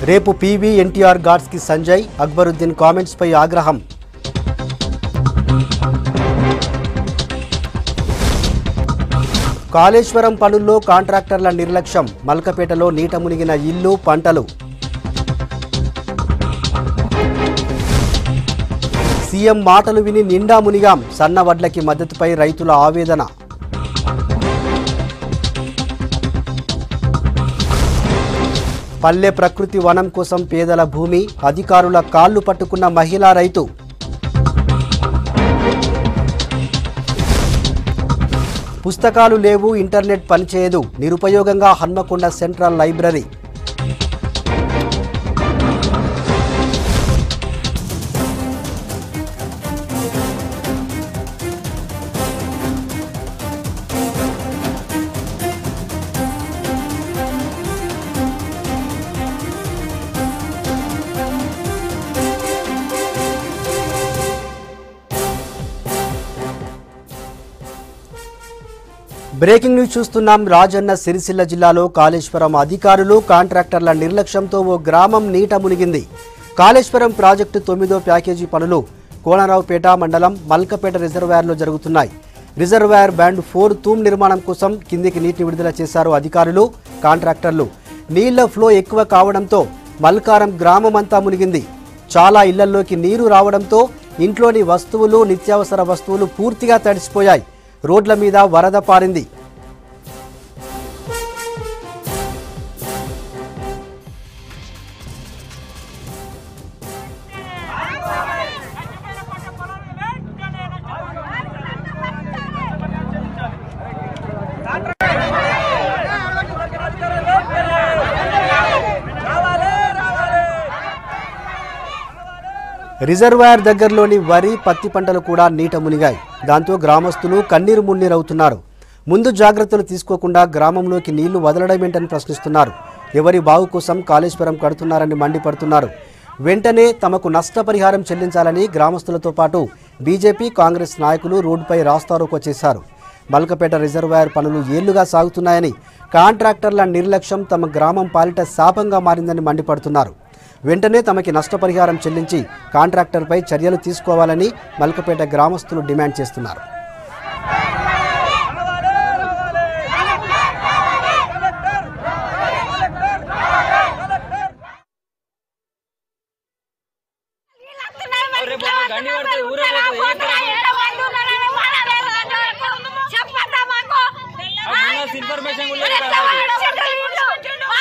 రేపు PV NTR గాడ్స్కి సంజయ్ అక్బరుద్దీన్ కామెంట్స్పై ఆగ్రహం కాళేశ్వరం పనుల్లో కాంట్రాక్టర్ల నిర్లక్ష్యం మల్కపేటలో నీట మునిగిన ఇల్లు పంటలు సీఎం మాటలు విని నిండా మునిగాం సన్న వడ్లకి మద్దతుపై రైతుల ఆవేదన పల్లె ప్రకృతి వనం కోసం పేదల భూమి అధికారుల కాళ్లు పట్టుకున్న మహిళా రైతు పుస్తకాలు లేవు ఇంటర్నెట్ పనిచేయదు నిరుపయోగంగా Hanamkonda central library breaking news చూస్తున్నాం రాజన్న సిరిసిల్ల జిల్లాలో కాళేశ్వరం అధికారులు కాంట్రాక్టర్ల నిర్లక్ష్యంతో ఓ గ్రామం నీట మునిగింది కాళేశ్వరం ప్రాజెక్టు తొమ్మిదో ప్యాకేజీ పనులు కోనరావుపేట మండలం మల్కపేట రిజర్వాయర్లో జరుగుతున్నాయి రిజర్వాయర్ బ్యాండ్ ఫోర్ తూమ్ నిర్మాణం కోసం కిందికి నీటిని విడుదల చేశారు అధికారులు కాంట్రాక్టర్లు నీళ్ల ఫ్లో ఎక్కువ కావడంతో మల్కారం గ్రామం అంతా మునిగింది చాలా ఇళ్లల్లోకి నీరు రావడంతో ఇంట్లోని వస్తువులు నిత్యావసర వస్తువులు పూర్తిగా తడిసిపోయాయి రోడ్ల మీద వరద పారింది రిజర్వాయర్ దగ్గరలోని వరి పత్తి పంటలు కూడా నీట మునిగాయి దాంతో గ్రామస్తులు కన్నీరు మున్నీరవుతున్నారు ముందు జాగ్రత్తలు తీసుకోకుండా గ్రామంలోకి నీళ్లు వదలడమేంటని ప్రశ్నిస్తున్నారు ఎవరి బావు కోసం కాళేశ్వరం కడుతున్నారని మండిపడుతున్నారు వెంటనే తమకు నష్టపరిహారం చెల్లించాలని గ్రామస్తులతో పాటు బీజేపీ కాంగ్రెస్ నాయకులు రోడ్డుపై రాస్తారోకో చేశారు మల్కపేట రిజర్వాయర్ పనులు ఏళ్లుగా సాగుతున్నాయని కాంట్రాక్టర్ల నిర్లక్ష్యం తమ గ్రామం పాలిట శాపంగా మారిందని మండిపడుతున్నారు వెంటనే తమకి నష్టపరిహారం చెల్లించి కాంట్రాక్టర్పై చర్యలు తీసుకోవాలని మల్కపేట గ్రామస్తులు డిమాండ్ చేస్తున్నారు రేపు ఒక గండి పడితే ఊరే పోతుంది. ఏ మనస్ ఇన్ఫర్మేషన్ కూడా లేదు కదా.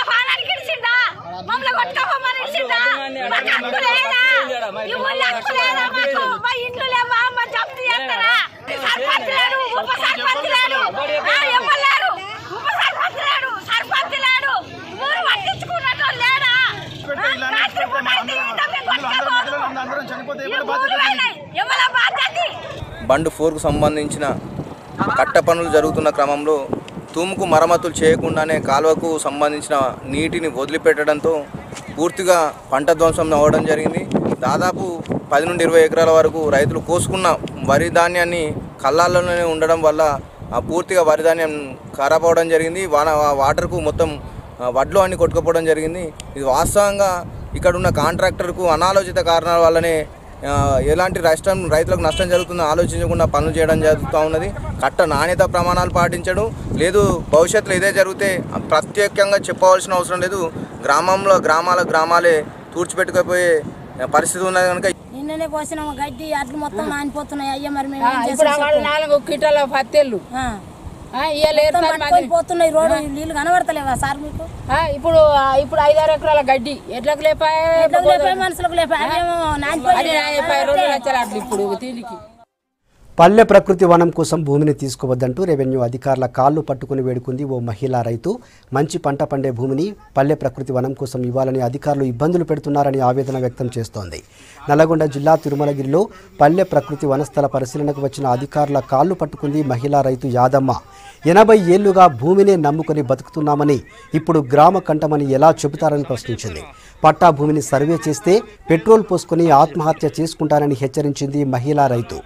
ఎవరి బాధ్యత బండ్ ఫోర్కు సంబంధించిన కట్ట పనులు జరుగుతున్న క్రమంలో తూముకు మరమ్మతులు చేయకుండానే కాలువకు సంబంధించిన నీటిని వదిలిపెట్టడంతో పూర్తిగా పంట ధ్వంసం అవ్వడం జరిగింది దాదాపు పది నుండి ఇరవై ఎకరాల వరకు రైతులు కోసుకున్న వరి ధాన్యాన్ని కళ్ళాల్లోనే ఉండడం వల్ల ఆ పూర్తిగా వరి ధాన్యం ఖరాబ్ అవ్వడం జరిగింది వాన ఆ వాటర్కు మొత్తం ఆ, వడ్లు అన్ని కొట్టుకుపోవడం జరిగింది ఇది వాస్తవంగా ఇక్కడ ఉన్న కాంట్రాక్టర్కు అనాలోచిత కారణాల వల్లనే ఆ, ఎలాంటి నష్టం రైతులకు నష్టం జరుగుతుందో ఆలోచించకుండా పనులు చేయడం జరుగుతూ ఉన్నది కట్ట నాణ్యత ప్రమాణాలు పాటించడం లేదు భవిష్యత్తులో ఇదే జరిగితే ప్రత్యేకంగా చెప్పవలసిన అవసరం లేదు గ్రామంలో గ్రామాల గ్రామాలే తూర్చిపెట్టుకుపోయే పరిస్థితి ఉన్నది కనుక నిన్ననే కోసినాము గడ్డి అట్లు మొత్తం నానిపోతున్నాయి అయ్యా మరి మేము ఆ, ఏం ఇప్పుడు చేస్తాం వాళ్ళు చెప్పు? నాలుగు కిటాల పత్తెళ్ళు ఆ. ఆ, ఇయ్యాల మొత్తం ఏరుతారు పట్టుకొని మరి. పోతున్నాయి రోడ్డు నీళ్లు కనబడతలేవా సార్ మీకు ఆ, ఇప్పుడు ఆ, ఇప్పుడు ఐదారు ఎకరాల గడ్డి ఎట్లకు లేపాయి ఎట్లకు లేపాయి మనుషులకు లేపాయి అవేమో అది అయిపోయి రెండు నానిపోయి లక్షలు అట్లు ఇప్పుడు దీనికి పల్లె ప్రకృతి వనం కోసం భూమిని తీసుకోవద్దంటూ రెవెన్యూ అధికారుల కాళ్ళు పట్టుకుని వేడుకుంది ఓ మహిళా రైతు మంచి పంట పండే భూమిని పల్లె ప్రకృతి వనం కోసం ఇవ్వాలని అధికారులు ఇబ్బందులు పెడుతున్నారని ఆవేదన వ్యక్తం చేస్తోంది నల్లగొండ జిల్లా తిరుమలగిరిలో పల్లె ప్రకృతి వనస్థల పరిశీలనకు వచ్చిన అధికారుల కాళ్ళు పట్టుకుంది మహిళా రైతు యాదమ్మ ఎనభై ఏళ్లుగా భూమినే నమ్ముకొని బతుకుతున్నామని ఇప్పుడు గ్రామ కంటమని ఎలా చెబుతారని ప్రశ్నించింది పట్టా భూమిని సర్వే చేస్తే పెట్రోల్ పోసుకుని ఆత్మహత్య చేసుకుంటానని హెచ్చరించింది మహిళా రైతు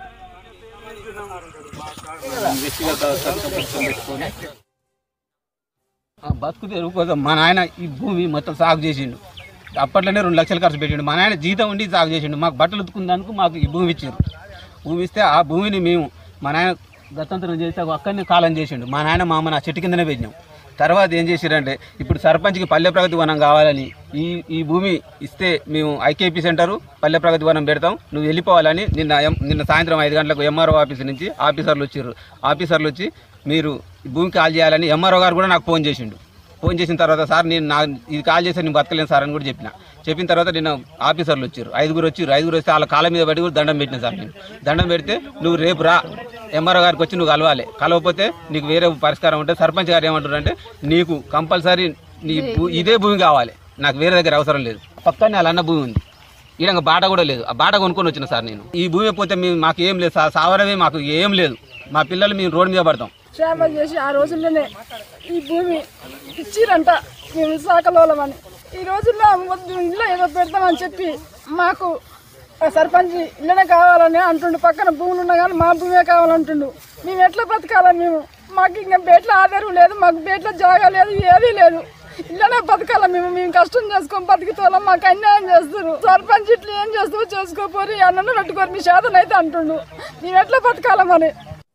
ఆ బతుకు తెరువు కోసం మా నాయన ఈ భూమి మొత్తం సాగు చేసిండు అప్పట్లోనే రెండు లక్షలు ఖర్చు పెట్టిండు మా నాయన జీతం ఉండి సాగు చేసిండు మాకు బట్టలు ఉతుకున్నందుకు మాకు ఈ భూమి ఇచ్చారు భూమి ఇస్తే ఆ భూమిని మేము మా నాయన గతంతరం చేస్తే అక్కడనే కాలం చేసిండు మా నాయన మా అమ్మ నా చెట్టు కిందనే పెట్టినాం తర్వాత ఏం చేసిరంటే ఇప్పుడు సర్పంచ్కి పల్లె ప్రగతి వనం కావాలని ఈ ఈ భూమి ఇస్తే మేము ఐకేపీ సెంటరు పల్లె ప్రగతి వనం పెడతాం నువ్వు వెళ్ళిపోవాలని నిన్న ఎం- నిన్న సాయంత్రం ఐదు గంటలకు ఎంఆర్ఓ ఆఫీస్ నుంచి ఆఫీసర్లు వచ్చారు ఆఫీసర్లు వచ్చి మీరు ఈ భూమి కాల్ చేయాలని ఎంఆర్ఓ గారు కూడా నాకు ఫోన్ చేసిండు ఫోన్ చేసిన తర్వాత సార్ నేను నా ఇది కాల్ చేస్తే నేను బతకలేను సార్ అని కూడా చెప్పిన చెప్పిన తర్వాత నేను ఆఫీసర్లు వచ్చారు ఐదుగురు వచ్చారు ఐదుగురు వస్తే వాళ్ళ కాళ్ళ మీద పడి కూడా దండం పెట్టిన సార్ నేను దండం పెడితే నువ్వు రేపు రా ఎంఆర్ఓ గారికి వచ్చి నువ్వు కలవాలి కలవకపోతే నీకు వేరే పరిష్కారం ఉంటే సర్పంచ్ గారు ఏమంటారు అంటే నీకు కంపల్సరీ నీ భూ- ఇదే భూమి కావాలి నాకు వేరే దగ్గర అవసరం లేదు పక్కనే వాళ్ళ అన్న భూమి ఉంది ఈడంగా బాట కూడా లేదు ఆ బాట కొనుక్కొని వచ్చిన సార్ నేను ఈ భూమి పోతే మేము మాకు ఏం లేదు సార్ సావరమే మాకు ఏం లేదు మా పిల్లలు మేము రోడ్డు మీద పడతాం క్షేమ చేసి ఆ రోజుల్లోనే ఈ భూమి ఇచ్చిరంట మేము శాఖలోలమని ఈ రోజుల్లో వద్దు ఇల్లు ఏదో పెడతామని చెప్పి మాకు ఆ సర్పంచ్ ఇళ్ళనే కావాలని అంటుండు పక్కన భూములు ఉన్నా కానీ మా భూమే కావాలంటుండు మేము ఎట్లా బతకాలా మేము మాకు ఇంకా బేట్ల ఆధారం లేదు మాకు బేట్ల జాగా లేదు ఏదీ లేదు ఇళ్ళనే బతకాల మేము మేము కష్టం చేసుకొని బతికితోళ్ళం మాకు అన్యాయం చేస్తారు సర్పంచ్ ఇట్లా ఏం చేస్తావో చేసుకోపోరి అన్నను పెట్టుకోరు మీ శాతం అయితే అంటుండు మేము ఎట్లా బతకాల మరి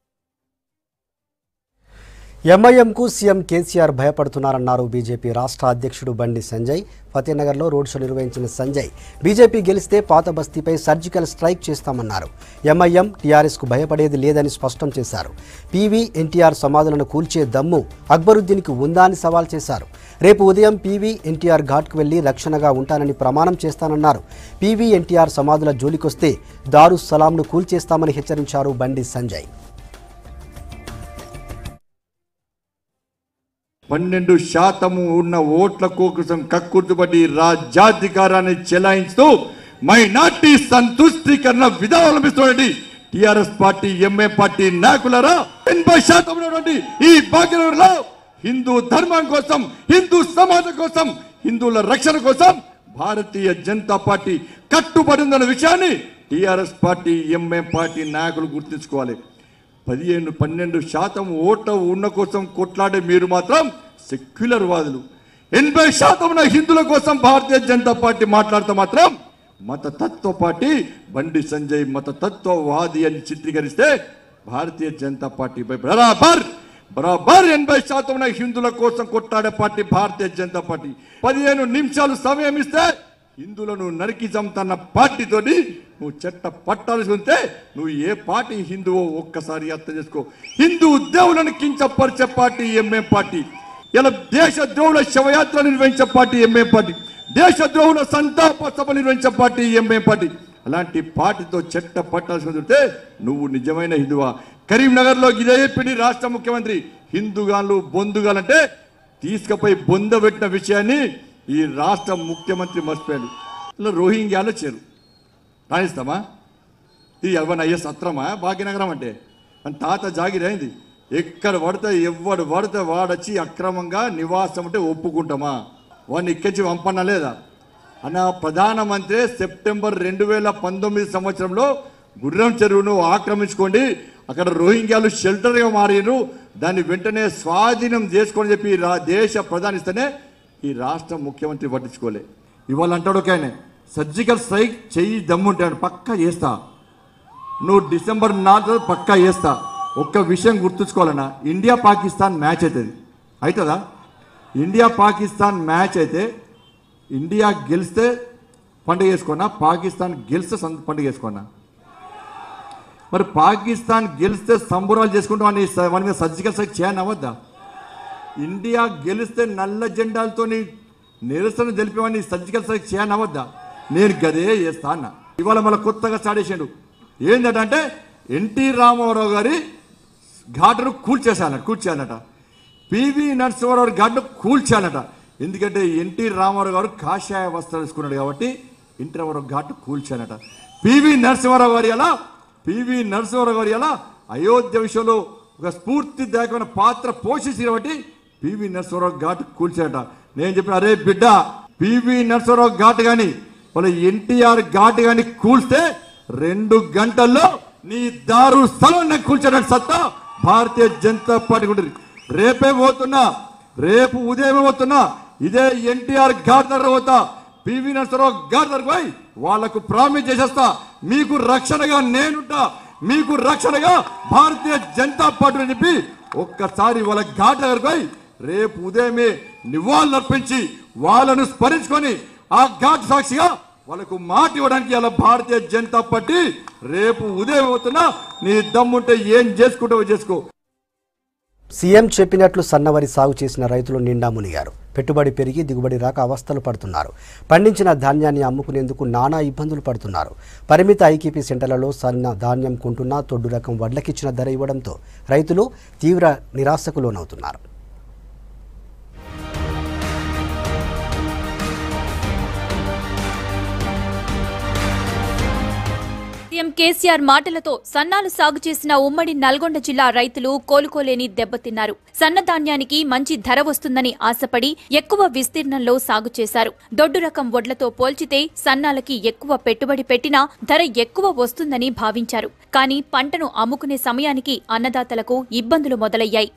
ఎంఐఎంకు సీఎం కేసీఆర్ భయపడుతున్నారన్నారు బీజేపీ రాష్ట్ర అధ్యక్షుడు బండి సంజయ్ ఫతేనగర్లో రోడ్ షో నిర్వహించిన సంజయ్ బీజేపీ గెలిస్తే పాత బస్తీపై సర్జికల్ స్ట్రైక్ చేస్తామన్నారు ఎంఐఎం టీఆర్ఎస్కు భయపడేది లేదని స్పష్టం చేశారు పీవీ ఎన్టీఆర్ సమాధులను కూల్చే దమ్ము అక్బరుద్దీన్కి ఉందా అని సవాల్ చేశారు రేపు ఉదయం పీవీ ఎన్టీఆర్ ఘాట్కు వెళ్లి రక్షణగా ఉంటానని ప్రమాణం చేస్తానన్నారు పీవీ ఎన్టీఆర్ సమాధుల జోలికొస్తే దారు సలాంను కూల్చేస్తామని హెచ్చరించారు బండి సంజయ్ పన్నెండు శాతము ఉన్న ఓట్ల కోసం కక్కుర్తుపడి రాజ్యాధికారాన్ని చెలాయిస్తూ మైనార్టీ సంతుష్టీకరణ విధానం అవలంబిస్తున్నటువంటి టిఆర్ఎస్ పార్టీ ఎంఏ పార్టీ నాయకులరా ఎనభై శాతం ఉన్నటువంటి ఈ భాగ్యనగర్లో హిందూ ధర్మం కోసం హిందూ సమాజం కోసం హిందువుల రక్షణ కోసం భారతీయ జనతా పార్టీ కట్టుబడి ఉందన్న విషయాన్ని టిఆర్ఎస్ పార్టీ ఎంఏ పార్టీ నాయకులు గుర్తుంచుకోవాలి పదిహేను పన్నెండు శాతం ఓట ఉన్న కోసం కొట్లాడే మీరు మాత్రం సెక్యులర్ వాదులు ఎనభై శాతం ఉన్న హిందువుల కోసం భారతీయ జనతా పార్టీ మాట్లాడితే మాత్రం మత తత్వ పార్టీ బండి సంజయ్ మత తత్వవాది అని చిత్రీకరిస్తే భారతీయ జనతా పార్టీ బరాబర్ బరాబర్ ఎనభై శాతం ఉన్న హిందువుల కోసం కొట్లాడే పార్టీ భారతీయ జనతా పార్టీ పదిహేను నిమిషాలు సమయం ఇస్తే హిందువులను నరికి చంపుతున్న పార్టీతోని నువ్వు చెట్ట పట్టాల్సి ఉంటే నువ్వు ఏ పార్టీ హిందువో ఒక్కసారి అర్థం చేసుకో హిందూ దేవులను కించపరిచే పార్టీ ఎంఏ పార్టీ ఇలా దేశ ద్రోహుల శవయాత్ర నిర్వహించే పార్టీ ఎంఏ పార్టీ దేశ ద్రోహుల సంతాప సభ నిర్వహించే పార్టీ ఎంఏ పార్టీ అలాంటి పార్టీతో చెట్ట పట్టాల్సి ఉంటే నువ్వు నిజమైన హిందువా కరీంనగర్లో ఇదే పిడి రాష్ట్ర ముఖ్యమంత్రి హిందూగాళ్ళు బొందుగాలంటే తీసుకుపోయి బొందబెట్టిన విషయాన్ని ఈ రాష్ట్ర ముఖ్యమంత్రి మర్చిపోయాడు ఇలా రోహింగ్యాలు వచ్చారు రాణిస్తామా ఇది ఎవరిని అయ్యే సత్రమా భాగ్యనగరం అంటే మన తాత జాగిరైంది ఎక్కడ పడితే ఎవడు పడితే వాడొచ్చి అక్రమంగా నివాసం ఉంటే ఒప్పుకుంటామా వాడిని ఇక్కడికి పంపన్నా లేదా అన్న ప్రధానమంత్రి సెప్టెంబర్ రెండు వేల పంతొమ్మిది సంవత్సరంలో గుర్రం చెరువును ఆక్రమించుకోండి అక్కడ రోహింగ్యాలు షెల్టర్గా మారిరు దాన్ని వెంటనే స్వాధీనం చేసుకోని చెప్పి ఈ రా- దేశ ప్రధాని ఇస్తేనే ఈ రాష్ట్ర ముఖ్యమంత్రి పట్టించుకోలే ఇవాళ అంటాడు ఒక ఆయన సర్జికల్ స్ట్రైక్ చెయ్యి దమ్ముంటాడు పక్కా చేస్తా నువ్వు డిసెంబర్ నాలుగు పక్కా చేస్తా ఒక్క విషయం గుర్తుంచుకోవాలన్నా ఇండియా పాకిస్తాన్ మ్యాచ్ అవుతుంది అవుతుందా ఇండియా పాకిస్తాన్ మ్యాచ్ అయితే ఇండియా గెలిస్తే పండుగ చేసుకున్నా పాకిస్తాన్ గెలిస్తే సం- పండుగ చేసుకున్నా మరి పాకిస్తాన్ గెలిస్తే సంబురాలు చేసుకుంటూ వాడిని స- వాడి మీద సర్జికల్ స్ట్రైక్ చేయని అవద్దా ఇండియా గెలిస్తే నల్ల జెండాలతోని నిరసన తెలిపేవాడిని సర్జికల్ స్ట్రైక్ చేయని అవద్దా నేను గదే చేస్తా అన్న ఇవాళ మళ్ళీ కొత్తగా స్టార్ట్ చేసాడు ఏంటంటే ఎన్టీ రామారావు గారి ఘాటును కూల్చేశానట కూల్చేయాలట పివి నరసింహారావు ఘాటును కూల్చాలట ఎందుకంటే ఎన్టీ రామారావు గారు కాషాయ వస్త్రాలు వేసుకున్నాడు కాబట్టి ఎన్టీ రామారావు ఘాటు కూల్చానట పివి నరసింహారావు గారి ఎలా పివి నరసింహారావు గారి ఎలా అయోధ్య విషయంలో ఒక స్ఫూర్తిదాయకమైన పాత్ర పోషించిన కాబట్టి పివి నరసింహారావు ఘాటు కూల్చాడట నేను చెప్పిన అరే బిడ్డ పివి నరసింహారావు ఘాటు కానీ వాళ్ళ ఎన్టీఆర్ ఘాటు కానీ కూల్స్తే రెండు గంటల్లో నీ దారు స్థలం నాకు కూల్చడానికి సత్తా భారతీయ జనతా పార్టీ ఉంటుంది రేపే పోతున్నా రేపు ఉదయమే పోతున్నా ఇదే ఎన్టీఆర్ ఘాట్ దగ్గర పోతా పివి నరసరావు గారి దగ్గరికి పోయి వాళ్లకు ప్రామిస్ చేసేస్తా మీకు రక్షణగా నేనుంటా మీకు రక్షణగా భారతీయ జనతా పార్టీ అని చెప్పి ఒక్కసారి వాళ్ళ ఘాట్ దగ్గరికి పోయి రేపు ఉదయమే నివాళులు అర్పించి వాళ్ళను స్మరించుకొని ఆ ఘాట్ సాక్షిగా వాళ్ళకు మాట ఇవ్వడానికి ఇలా భారతీయ జనతా పార్టీ రేపు ఉదయం అవుతున్నా నీ దమ్ముంటే ఏం చేసుకుంటావో చేసుకో సీఎం చెప్పినట్లు సన్నవరి సాగు చేసిన రైతులు నిండా మునిగారు పెట్టుబడి పెరిగి దిగుబడి రాక అవస్థలు పడుతున్నారు పండించిన ధాన్యాన్ని అమ్ముకునేందుకు నానా ఇబ్బందులు పడుతున్నారు పరిమిత ఐకేపీ సెంటర్లలో సన్న ధాన్యం కొంటున్నా తొడ్డు రకం వడ్లకిచ్చిన ధర ఇవ్వడంతో రైతులు తీవ్ర నిరాశకు లోనవుతున్నారు సీఎం కేసీఆర్ మాటలతో సన్నాలు సాగు చేసిన ఉమ్మడి నల్గొండ జిల్లా రైతులు కోలుకోలేని దెబ్బతిన్నారు సన్నధాన్యానికి మంచి ధర వస్తుందని ఆశపడి ఎక్కువ విస్తీర్ణంలో సాగు చేశారు దొడ్డు రకం వడ్లతో పోల్చితే సన్నాలకి ఎక్కువ పెట్టుబడి పెట్టినా ధర ఎక్కువ వస్తుందని భావించారు కానీ పంటను అమ్ముకునే సమయానికి అన్నదాతలకు ఇబ్బందులు మొదలయ్యాయి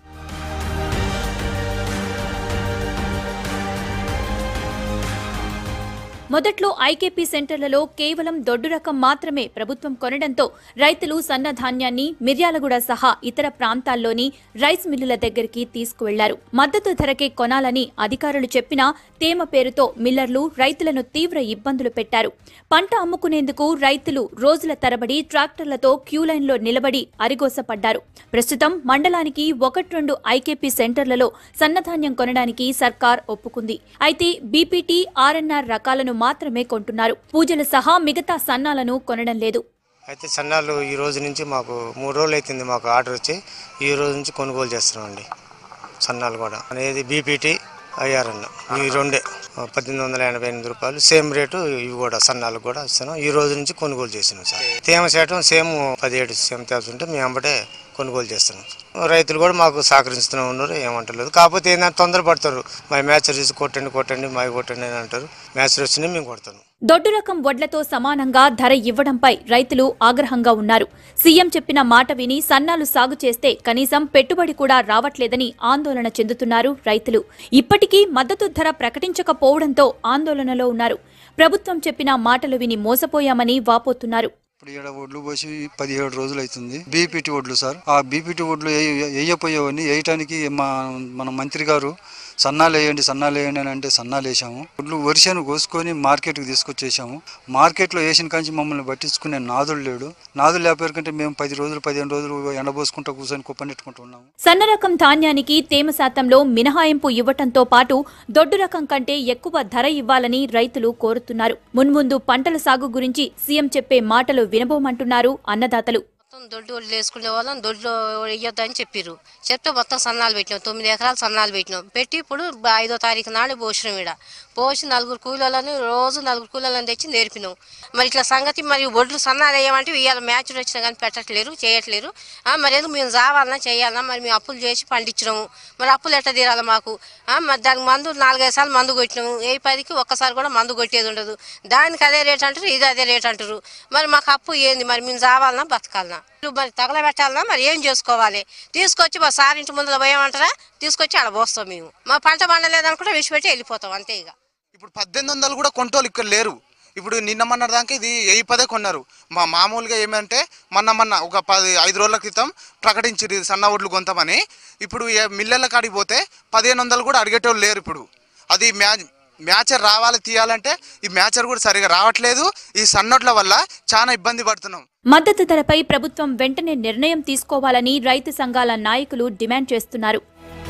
మొదట్లో ఐకేపీ సెంటర్లలో కేవలం దొడ్డు రకం మాత్రమే ప్రభుత్వం కొనడంతో రైతులు సన్నధాన్యాన్ని మిర్యాలగూడ సహా ఇతర ప్రాంతాల్లోని రైస్ మిల్లుల దగ్గరికి తీసుకువెళ్లారు మద్దతు ధరకే కొనాలని అధికారులు చెప్పినా తేమ పేరుతో మిల్లర్లు రైతులను తీవ్ర ఇబ్బందులు పెట్టారు పంట అమ్ముకునేందుకు రైతులు రోజుల తరబడి ట్రాక్టర్లతో క్యూలైన్లో నిలబడి అరిగోసపడ్డారు ప్రస్తుతం మండలానికి ఒకటి రెండు ఐకేపీ సెంటర్లలో సన్నధాన్యం కొనడానికి సర్కార్ ఒప్పుకుంది అయితే బీపీటీ ఆర్ఎన్ఆర్ రకాలను మాత్రమే కొంటున్నారు పూజలు సహా మిగతా సన్నాలను కొనడం లేదు అయితే సన్నాలు ఈ రోజు నుంచి మాకు మూడు రోజులు అవుతుంది మాకు ఆర్డర్ వచ్చి ఈ రోజు నుంచి కొనుగోలు చేస్తున్నామండి సన్నాలు కూడా అనేది బీపీటీ ఐఆర్ఎన్ ఈ రెండే పద్దెనిమిది వందల ఎనభై ఎనిమిది రూపాయలు సేమ్ రేటు ఇవి కూడా సన్నాలకు కూడా ఇస్తున్నాం ఈ రోజు నుంచి కొనుగోలు చేసినాం సార్ తేమ శాతం సేమ్ పదిహేడు సేమ్ తేల్చుంటే మేము వెంబడే కొనుగోలు చేస్తున్నాం రైతులు కూడా మాకు సహకరిస్తూనే ఉన్నారు ఏమంటలేదు కాకపోతే ఏంటంటే తొందరపడతారు మా మ్యాచ్ రీస్ కొట్టండి కొట్టండి మా కొట్టండి అని అంటారు మ్యాచ్ వచ్చినా మేము కొడతాం దొడ్డు రకం వడ్లతో సమానంగా ధర ఇవ్వడంపై రైతులు ఆగ్రహంగా ఉన్నారు సీఎం చెప్పిన మాట విని సన్నాలు సాగు చేస్తే కనీసం పెట్టుబడి కూడా రావట్లేదని ఆందోళన చెందుతున్నారు రైతులు ఇప్పటికీ మద్దతు ధర ప్రకటించకపోవడంతో ఆందోళనలో ఉన్నారు ప్రభుత్వం చెప్పిన మాటలు విని మోసపోయామని వాపోతున్నారు ఇప్పుడు ఈడ ఒడ్లు పోసి పదిహేడు రోజులు అవుతుంది బీపీటీ ఒడ్లు సార్ ఆ బీపీటీ ఒడ్లు వేయపోయేవని వేయటానికి మా మన మంత్రి గారు సన్నాలు వేయండి సన్నాలు వేయండి అని అంటే సన్నాలు వేసాము ఒడ్లు వరిసెను కోసుకొని మార్కెట్కి తీసుకొచ్చేసాము మార్కెట్లో వేసిన కాంచి మమ్మల్ని పట్టించుకునే నాదులు లేడు నాదులు లేకపోయారు కంటే మేము పది రోజులు పదిహేను రోజులు ఎండబోసుకుంటూ కూర్చొని కుప్పనెట్టుకుంటూ ఉన్నాము సన్న రకం ధాన్యానికి తేమ శాతంలో మినహాయింపు ఇవ్వటంతో పాటు దొడ్డు రకం కంటే ఎక్కువ ధర ఇవ్వాలని రైతులు కోరుతున్నారు మున్ముందు పంటల సాగు గురించి సీఎం చెప్పే మాటలు వినబోమంటున్నారు అన్నదాతలు మొత్తం దొడ్డు ఒడ్లు వేసుకునే వాళ్ళం దొడ్లో వేయొద్దని చెప్పారు చెప్తే మొత్తం సన్నాలు పెట్టినాం తొమ్మిది ఎకరాలు సన్నాలు పెట్టినాం పెట్టి ఇప్పుడు బ- ఐదో తారీఖు నాడు పోసినాం ఈడ పోసి నలుగురు కూలీలను రోజు నలుగురు కూలీలను తెచ్చి నేర్పినాం మరి ఇట్లా సంగతి మరి ఒడ్లు సన్నాలు వేయమంటే ఇవాళ మ్యాచ్ వచ్చినా కానీ పెట్టట్లేరు చేయట్లేరు ఆ, మరి ఎందుకు మేము రావాలన్నా చేయాలన్నా మరి మేము అప్పులు చేసి పండించినాము మరి అప్పులు ఎట్లా తీరాలి మాకు ఆ, మరి దానికి మందు నాలుగైదు సార్లు మందు కొట్టినాము ఏ పదికి ఒక్కసారి కూడా మందు కొట్టేది ఉండదు దానికి అదే రేట్ అంటారు ఇది అదే రేట్ అంటారు మరి మాకు అప్పు ఏంది మరి మేము రావాలన్నా బతకాలన్నా ఇల్లు మరి తగలబెట్టాలన్నా మరి ఏం చేసుకోవాలి తీసుకొచ్చి మా సార్ ఇంటి ముందర పోయామంటారా తీసుకొచ్చి ఆడ పోస్తాం మేము మా పంట పండలేదనుకుంటే విడిచిపెట్టి వెళ్ళిపోతాం అంతే ఇక ఇప్పుడు పద్దెనిమిది వందలు కూడా కొంటోళ్ళు ఇక్కడ లేరు ఇప్పుడు నిన్న మొన్న దాకా ఇది వెయ్యి పదే కొన్నారు మా మామూలుగా ఏమంటే మొన్న మొన్న ఒక పది ఐదు రోజుల క్రితం ప్రకటించారు ఇది సన్న ఒడ్లు కొంతమని ఇప్పుడు ఏ మిల్లెల కాడికి పోతే పదిహేను వందలు కూడా అడిగేటోళ్ళు లేరు ఇప్పుడు అది మ్యాచ్ మ్యాచర్ రావాలి తీయాలంటే ఈ మ్యాచర్ కూడా సరిగా రావట్లేదు ఈ సన్నోట్ల వల్ల చాలా ఇబ్బంది పడుతున్నాం మద్దతు ధరపై ప్రభుత్వం వెంటనే నిర్ణయం తీసుకోవాలని రైతు సంఘాల నాయకులు డిమాండ్ చేస్తున్నారు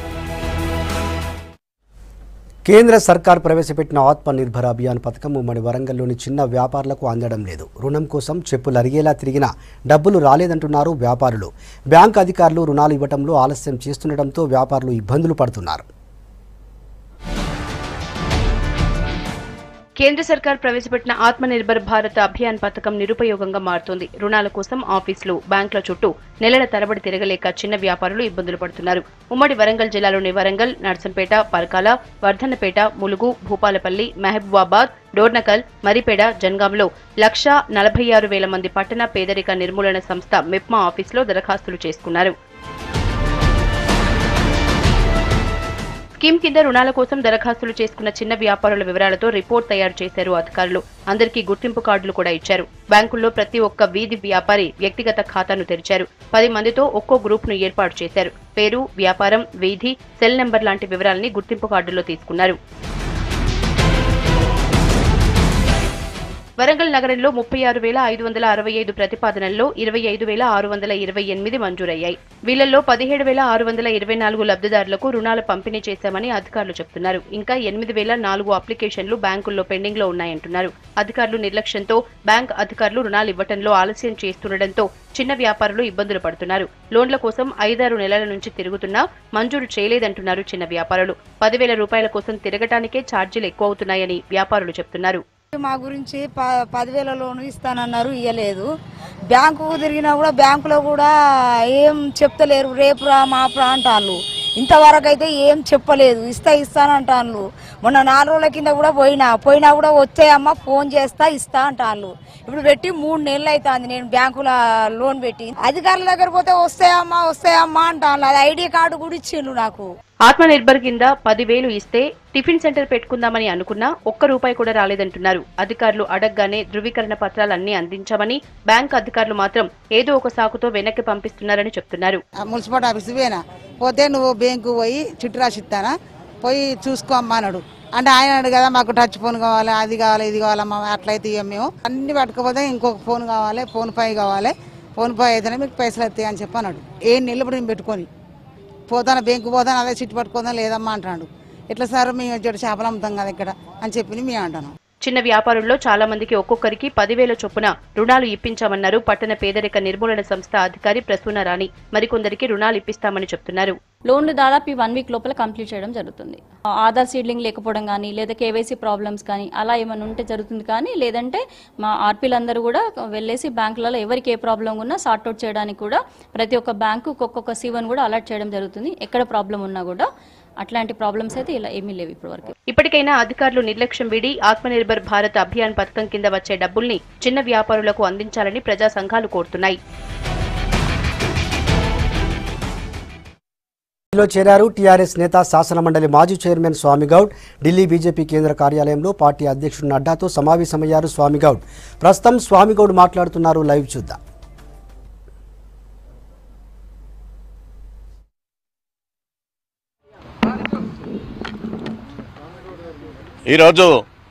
కేంద్ర సర్కార్ ప్రవేశపెట్టిన ఆత్మ నిర్భర్ అభియాన్ పథకం ఉమ్మడి వరంగల్లోని చిన్న వ్యాపారులకు అందడం లేదు రుణం కోసం చెప్పులు అరిగేలా తిరిగినా డబ్బులు రాలేదంటున్నారు వ్యాపారులు బ్యాంక్ అధికారులు రుణాలు ఇవ్వడంలో ఆలస్యం చేస్తుండటంతో వ్యాపారులు ఇబ్బందులు పడుతున్నారు కేంద్ర సర్కార్ ప్రవేశపెట్టిన ఆత్మ నిర్భర్ భారత్ అభియాన్ పథకం నిరుపయోగంగా మారుతోంది రుణాల కోసం ఆఫీసులు బ్యాంకుల చుట్టూ నెలల తరబడి తిరగలేక చిన్న వ్యాపారులు ఇబ్బందులు పడుతున్నారు ఉమ్మడి వరంగల్ జిల్లాలోని వరంగల్ నర్సంపేట పరకాల వర్ధన్నపేట ములుగు భూపాలపల్లి మహబూబాబాద్ డోర్నకల్ మరిపేడ జన్గాంలో లక్షా నలభై ఆరు వేల మంది పట్టణ పేదరిక నిర్మూలన సంస్థ మెప్మా ఆఫీసులో దరఖాస్తులు చేసుకున్నారు స్కీమ్ కింద రుణాల కోసం దరఖాస్తులు చేసుకున్న చిన్న వ్యాపారుల వివరాలతో రిపోర్ట్ తయారు చేశారు అధికారులు అందరికీ గుర్తింపు కార్డులు కూడా ఇచ్చారు బ్యాంకుల్లో ప్రతి ఒక్క వీధి వ్యాపారి వ్యక్తిగత ఖాతాను తెరిచారు పది మందితో ఒక్కో గ్రూప్ ను ఏర్పాటు చేశారు పేరు వ్యాపారం వీధి సెల్ నెంబర్ లాంటి వివరాలని గుర్తింపు కార్డుల్లో తీసుకున్నారు వరంగల్ నగరంలో ముప్పై ఆరు వేల ఐదు వందల అరవై ఐదు ప్రతిపాదనల్లో ఇరవై ఐదు వేల ఆరు వందల ఇరవై ఎనిమిది మంజూరయ్యాయి వీళ్లలో పదిహేడు వేల ఆరు వందల ఇరవై నాలుగు లబ్ధిదారులకు రుణాలు పంపిణీ చేశామని అధికారులు చెబుతున్నారు ఇంకా ఎనిమిది వేల నాలుగు అప్లికేషన్లు బ్యాంకుల్లో పెండింగ్ లో ఉన్నాయంటున్నారు అధికారులు నిర్లక్ష్యంతో బ్యాంక్ అధికారులు రుణాలు ఇవ్వటంలో ఆలస్యం చేస్తుండటంతో చిన్న వ్యాపారులు ఇబ్బందులు పడుతున్నారు లోన్ల కోసం ఐదారు నెలల నుంచి తిరుగుతున్నా మంజూరు చేయలేదంటున్నారు చిన్న వ్యాపారులు పదివేల రూపాయల కోసం తిరగటానికే ఛార్జీలు ఎక్కువ అవుతున్నాయని వ్యాపారులు చెప్తున్నారు మా గురించి ప పదివేల లోను ఇస్తానన్నారు ఇవ్వలేదు బ్యాంకు తిరిగినా కూడా బ్యాంకులో కూడా ఏం చెప్తలేరు రేపు రా మాపు రా అంటాను ఇంతవరకు అయితే ఏం చెప్పలేదు ఇస్తా ఇస్తానంటాను మొన్న నాలుగు రోజుల కింద కూడా పోయినా పోయినా కూడా వచ్చాయమ్మా ఫోన్ చేస్తా ఇస్తా అంటాను ఇప్పుడు పెట్టి మూడు నెలలు అవుతుంది నేను బ్యాంకులో లోన్ పెట్టి అధికారుల దగ్గర పోతే వస్తాయమ్మా వస్తాయమ్మా అంటాను అది ఐడి కార్డు కూడా ఇచ్చిండు నాకు ఆత్మ నిర్భర్ కింద పదివేలు ఇస్తే టిఫిన్ సెంటర్ పెట్టుకుందామని అనుకున్నా ఒక్క రూపాయి కూడా రాలేదంటున్నారు అధికారులు అడగగానే ధృవీకరణ పత్రాలన్నీ అందించామని బ్యాంక్ అధికారులు మాత్రం ఏదో ఒక సాకుతో వెనక్కి పంపిస్తున్నారని చెప్తున్నారు ఆ మున్సిపల్ ఆఫీస్ పోయినా పోతే నువ్వు బ్యాంకు పోయి చిట్టు రాసి ఇస్తానా పోయి చూసుకో అమ్మా అన్నాడు అంటే ఆయన అన్నాడు కదా మాకు టచ్ ఫోన్ కావాలి అది కావాలి ఇది కావాలమ్మా అట్లయితే ఇవ్వం మేము అన్ని పట్టుకపోతే ఇంకొక ఫోన్ కావాలి ఫోన్ పై కావాలి ఫోన్ పై అయితేనే మీకు పైసలు వస్తాయి అని చెప్పి అన్నాడు ఏం నెలలు ఇప్పుడు నేను పెట్టుకొని పోతాను బ్యాంకు పోతాను అదే చిట్టు పట్టుకోదాం లేదమ్మా అంటాడు ఎట్లా సార్ మేము చెడు చేపలు అమ్ముతాం కదా ఇక్కడ అని చెప్పి మేము అంటాను చిన్న వ్యాపారుల్లో చాలా మందికి ఒక్కొక్కరికి పదివేల చొప్పున రుణాలు ఇప్పించామన్నారు పట్టణ పేదరిక నిర్మూలన సంస్థ అధికారి ప్రసూన రాణి మరికొందరికి రుణాలు ఇప్పిస్తామని చెప్తున్నారు లోన్లు దాదాపు ఈ వన్ వీక్ లోపల కంప్లీట్ చేయడం జరుగుతుంది ఆధార్ సీడ్లింగ్ లేకపోవడం కానీ లేదా కేవైసీ ప్రాబ్లమ్స్ కానీ అలా ఏమైనా ఉంటే జరుగుతుంది కానీ లేదంటే మా ఆర్పీలందరూ కూడా వెళ్ళేసి బ్యాంకులలో ఎవరికి ఏ ప్రాబ్లం ఉన్నా సార్ట్ అవుట్ చేయడానికి కూడా ప్రతి ఒక్క బ్యాంకు ఒక్కొక్క సీవన్ కూడా అలర్ట్ చేయడం జరుగుతుంది ఎక్కడ ప్రాబ్లం ఉన్నా కూడా అట్లాంటి ప్రాబ్లమ్స్ అయితే ఇలా ఏమీ లేవు ఇప్పటివరకు ఇప్పటికైనా అధికారులు నిర్లక్ష్యం వీడి ఆత్మనిర్భర్ భారత్ అభియాన్ పథకం కింద వచ్చే డబ్బుల్ని చిన్న వ్యాపారులకు అందించాలని ప్రజా సంఘాలు కోరుతున్నాయి లో చేరారు టీఆర్ఎస్ నేత శాసనమండలి మాజీ చైర్మన్ స్వామిగౌడ్ ఢిల్లీ బీజేపీ కేంద్ర కార్యాలయంలో పార్టీ అధ్యక్షుడు నడ్డాతో సమావేశమయ్యారు స్వామిగౌడ్ ప్రస్తుతం స్వామిగౌడ్ మాట్లాడుతున్నారు లైవ్ చూద్దాం ఈరోజు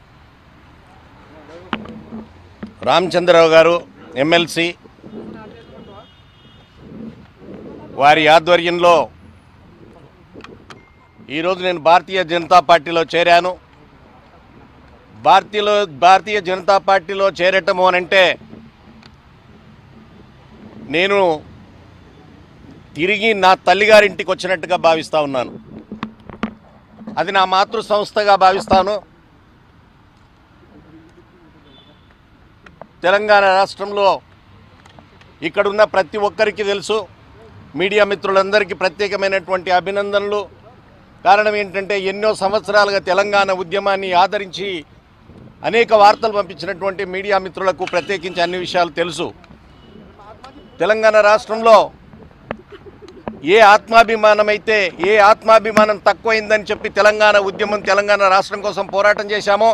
రామచంద్రరావు గారు ఎమ్మెల్సీ వారి ఆధ్వర్యంలో ఈరోజు నేను భారతీయ జనతా పార్టీలో చేరాను భారతీయలో భారతీయ జనతా పార్టీలో చేరటము అని అంటే నేను తిరిగి నా తల్లిగారింటికి వచ్చినట్టుగా భావిస్తూ ఉన్నాను అది నా మాతృ సంస్థగా భావిస్తాను తెలంగాణ రాష్ట్రంలో ఇక్కడున్న ప్రతి ఒక్కరికి తెలుసు మీడియా మిత్రులందరికీ ప్రత్యేకమైనటువంటి అభినందనలు కారణం ఏంటంటే ఎన్నో సంవత్సరాలుగా తెలంగాణ ఉద్యమాన్ని ఆదరించి అనేక వార్తలు పంపించినటువంటి మీడియా మిత్రులకు ప్రత్యేకించి అన్ని విషయాలు తెలుసు తెలంగాణ రాష్ట్రంలో ఏ ఆత్మాభిమానం అయితే ఏ ఆత్మాభిమానం తక్కువైందని చెప్పి తెలంగాణ ఉద్యమం తెలంగాణ రాష్ట్రం కోసం పోరాటం చేశామో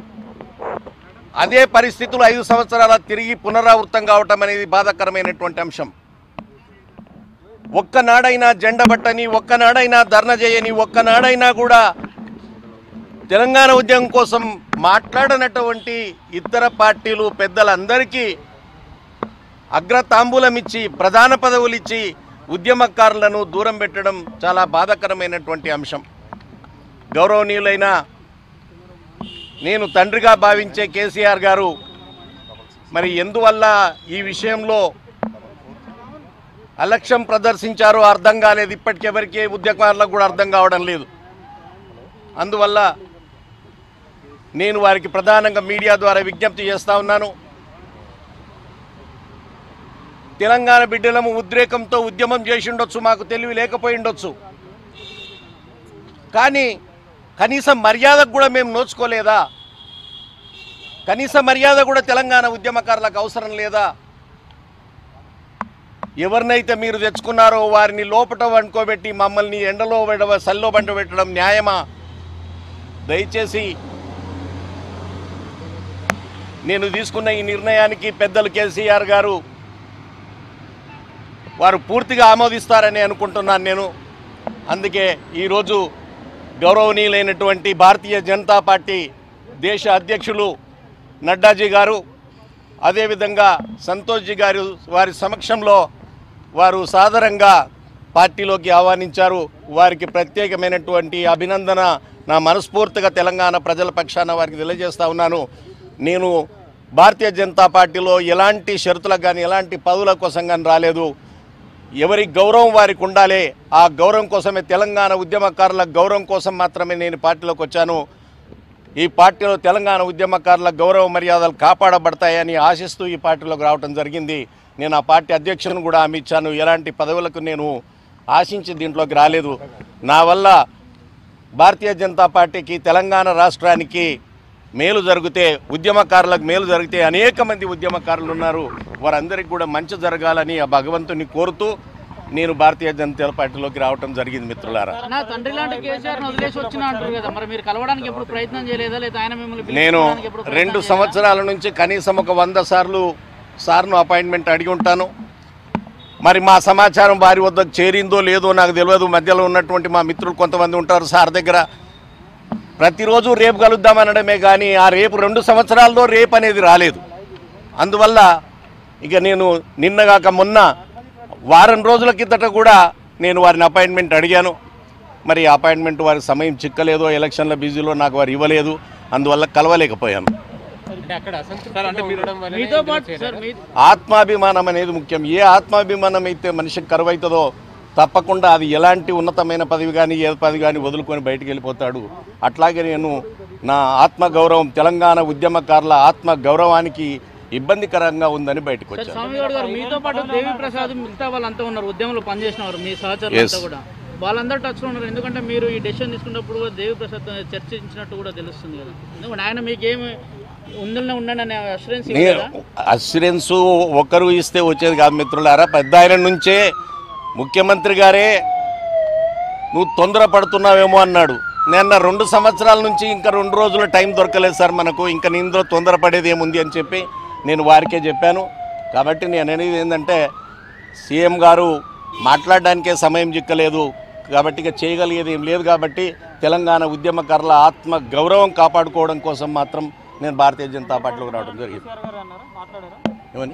అదే పరిస్థితులు ఐదు సంవత్సరాల తిరిగి పునరావృతం కావటం అనేది బాధాకరమైనటువంటి అంశం ఒక్కనాడైనా జెండబట్టని ఒక్కనాడైనా ధర్న చేయని ఒక్కనాడైనా కూడా తెలంగాణ ఉద్యమం కోసం మాట్లాడనటువంటి ఇతర పార్టీలు పెద్దలందరికీ అగ్రతాంబూలం ఇచ్చి ప్రధాన పదవులు ఇచ్చి ఉద్యమకారులను దూరం పెట్టడం చాలా బాధాకరమైనటువంటి అంశం గౌరవనీయులైన నేను తండ్రిగా భావించే కేసీఆర్ గారు మరి ఎందువల్ల ఈ విషయంలో అలక్ష్యం ప్రదర్శించారో అర్థం కాలేదు ఇప్పటికెవరికి ఉద్యమకారులకు కూడా అర్థం కావడం లేదు అందువల్ల నేను వారికి ప్రధానంగా మీడియా ద్వారా విజ్ఞప్తి చేస్తా ఉన్నాను తెలంగాణ బిడ్డలము ఉద్రేకంతో ఉద్యమం చేసి ఉండొచ్చు మాకు తెలివి లేకపోయి ఉండొచ్చు కానీ కనీసం మర్యాదకు కూడా మేము నోచుకోలేదా కనీస మర్యాద కూడా తెలంగాణ ఉద్యమకారులకు అవసరం లేదా ఎవరినైతే మీరు తెచ్చుకున్నారో వారిని లోపట వండుకోబెట్టి మమ్మల్ని ఎండలో వెడవ సల్లో బండ పెట్టడం న్యాయమా దయచేసి నేను తీసుకున్న ఈ నిర్ణయానికి పెద్దలు కేసీఆర్ గారు వారు పూర్తిగా ఆమోదిస్తారని అనుకుంటున్నాను నేను అందుకే ఈరోజు గౌరవనీయులైనటువంటి భారతీయ జనతా పార్టీ దేశ అధ్యక్షులు నడ్డాజీ గారు అదేవిధంగా సంతోష్జీ గారు వారి సమక్షంలో వారు సాదరంగా పార్టీలోకి ఆహ్వానించారు వారికి ప్రత్యేకమైనటువంటి అభినందన నా మనస్ఫూర్తిగా తెలంగాణ ప్రజల పక్షాన వారికి తెలియజేస్తా ఉన్నాను నేను భారతీయ జనతా పార్టీలో ఎలాంటి షరతులకు కానీ ఎలాంటి పదవుల కోసం కానీ రాలేదు ఎవరి గౌరవం వారికి ఉండాలి ఆ గౌరవం కోసమే తెలంగాణ ఉద్యమకారుల గౌరవం కోసం మాత్రమే నేను పార్టీలోకి వచ్చాను ఈ పార్టీలో తెలంగాణ ఉద్యమకారుల గౌరవ మర్యాదలు కాపాడబడతాయని ఆశిస్తూ ఈ పార్టీలోకి రావడం జరిగింది నేను ఆ పార్టీ అధ్యక్షులను కూడా హామీ ఇచ్చాను ఎలాంటి పదవులకు నేను ఆశించి దీంట్లోకి రాలేదు నా వల్ల భారతీయ జనతా పార్టీకి తెలంగాణ రాష్ట్రానికి మేలు జరిగితే ఉద్యమకారులకు మేలు జరిగితే అనేక మంది ఉద్యమకారులు ఉన్నారు వారందరికీ కూడా మంచి జరగాలని ఆ భగవంతుని కోరుతూ నేను భారతీయ జనతా పార్టీలోకి రావటం జరిగింది మిత్రులారా నా తండ్రి లాంటి కేసీఆర్ వదిలేసి వచ్చిన అంటారు కదా మరి మీరు కలవడానికి ఎప్పుడు ప్రయత్నం చేయలేదా లేదా ఆయన మిమ్మల్ని నేను పిలిపించడానికి ఎప్పుడు ప్రయత్నం రెండు చేయలేదా? సంవత్సరాల నుంచి కనీసం ఒక వంద సార్లు సార్ను అపాయింట్మెంట్ అడిగి ఉంటాను మరి మా సమాచారం వారి వద్దకు చేరిందో లేదో నాకు తెలియదు మధ్యలో ఉన్నటువంటి మా మిత్రులు కొంతమంది ఉంటారు సార్ దగ్గర ప్రతిరోజు రేపు కలుద్దామనడమే కానీ ఆ రేపు రెండు సంవత్సరాల్లో రేపు అనేది రాలేదు అందువల్ల ఇక నేను నిన్నగాక మొన్న వారం రోజుల కిందట కూడా నేను వారిని అపాయింట్మెంట్ అడిగాను మరి అపాయింట్మెంట్ వారి సమయం చిక్కలేదో ఎలక్షన్ల బిజీలో నాకు వారు ఇవ్వలేదు అందువల్ల కలవలేకపోయాను మీతో పాటు సార్ మీ ఆత్మాభిమానం అనేది ముఖ్యం ఏ ఆత్మాభిమానం అయితే మనిషికి కరువైతుందో తప్పకుండా అది ఎలాంటి ఉన్నతమైన పదవి కానీ ఏ పదవి కానీ వదులుకొని బయటికి వెళ్ళిపోతాడు అట్లాగే నేను నా ఆత్మ గౌరవం తెలంగాణ ఉద్యమకారుల ఆత్మ గౌరవానికి ఇబ్బందికరంగా ఉందని బయటకు సార్ వచ్చాను స్వామి గౌడ్ గారు మీతో పాటు దేవి ప్రసాద్ మిగతా వాళ్ళంతా ఉన్నారు ఉద్యమంలో పనిచేసిన వారు మీ సహచరులు Yes. అంతా కూడా వాళ్ళందరూ టచ్ లో ఉన్నారు ఎందుకంటే మీరు ఈ డెసిషన్ తీసుకున్నప్పుడు కూడా దేవి ప్రసాద్ చర్చించినట్టు కూడా తెలుస్తుంది కదా ఎందుకంటే ఆయన మీకేమి ఉందలనే ఉండండి అనే అష్యూరెన్స్ నే అస్యూరెన్స్ ఒక్కరు ఇస్తే వచ్చేది కాదు మిత్రులారా పెద్ద ఆయన నుంచే ముఖ్యమంత్రి గారే నువ్వు తొందరపడుతున్నావేమో అన్నాడు నిన్న రెండు సంవత్సరాల నుంచి ఇంకా రెండు రోజుల టైం దొరకలేదు సార్ మనకు ఇంకా నిందో తొందరపడేది ఏముంది అని చెప్పి నేను వారికే చెప్పాను కాబట్టి నేను అనేది ఏంటంటే సీఎం గారు మాట్లాడడానికే సమయం చిక్కలేదు కాబట్టి ఇక చేయగలిగేది ఏం లేదు కాబట్టి తెలంగాణ ఉద్యమకారుల ఆత్మ గౌరవం కాపాడుకోవడం కోసం మాత్రం నేను భారతీయ జనతా పార్టీలోకి రావడం జరిగింది ఏమని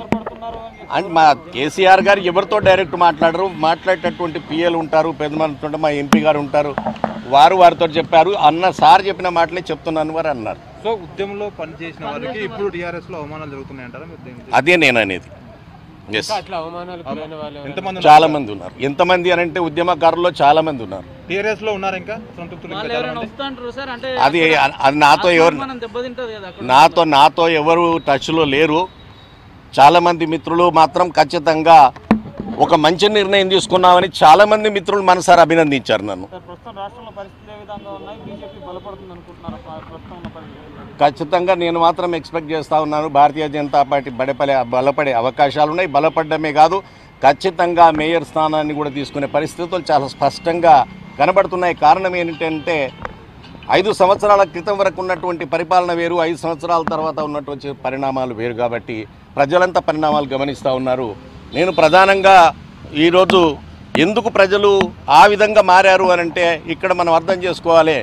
అండ్ మా కేసీఆర్ గారు ఎవరితో డైరెక్ట్ మాట్లాడరు మాట్లాడేటటువంటి పిఎలు ఉంటారు పెద్దమంది మా ఎంపీ గారు ఉంటారు వారు వారితో చెప్పారు అన్న సార్ చెప్పిన మాటలే చెప్తున్నాను వారు అన్నారు సో ఉద్యమంలో పనిచేసిన వారికి ఇప్పుడు టీఆర్ఎస్ లో అవమానాలు జరుగుతున్నాయంటారా మీరు దేనికి- అదే నేను అనేది ఎస్ అట్లా అవమానాలు గురైన వాళ్ళు ఎంతమంది ఉన్నారు? చాలా మంది ఉన్నారు ఎంతమంది అని అంటే ఉద్యమకారుల్లో చాలా మంది ఉన్నారు టీఆర్ఎస్ లో ఉన్నారు ఇంకా సంతృప్తులు ఇంకా వాళ్ళు చాలా ఎవరైనా మంది? వస్తుంటారు సార్ అంటే అది అది నాతో ఎవరు మనం దెబ్బతింటది కదా అక్కడ నాతో నాతో ఎవరు టచ్లో లేరు చాలామంది మిత్రులు మాత్రం ఖచ్చితంగా ఒక మంచి నిర్ణయం తీసుకున్నామని చాలామంది మిత్రులు మనసారి అభినందించారు నన్ను సార్ ప్రస్తుతం రాష్ట్రంలో పరిస్థితులు ఏ విధంగా ఉన్నాయి బీజేపీ బలపడుతుంది అనుకుంటున్నారు ప్రస్తుతం ఉన్న పరిస్థితులు ఖచ్చితంగా నేను మాత్రం ఎక్స్పెక్ట్ చేస్తా ఉన్నాను భారతీయ జనతా పార్టీ బలపడే బలపడే అవకాశాలు ఉన్నాయి బలపడమే కాదు ఖచ్చితంగా మేయర్ స్థానాన్ని కూడా తీసుకునే పరిస్థితులు చాలా స్పష్టంగా కనబడుతున్నాయి కారణం ఏంటంటే ఐదు సంవత్సరాల క్రితం వరకు ఉన్నటువంటి పరిపాలన వేరు ఐదు సంవత్సరాల తర్వాత ఉన్నటువంటి పరిణామాలు వేరు కాబట్టి ప్రజలంతా పరిణామాలు గమనిస్తూ ఉన్నారు నేను ప్రధానంగా ఈరోజు ఎందుకు ప్రజలు ఆ విధంగా మారారు అని అంటే ఇక్కడ మనం అర్థం చేసుకోవాలి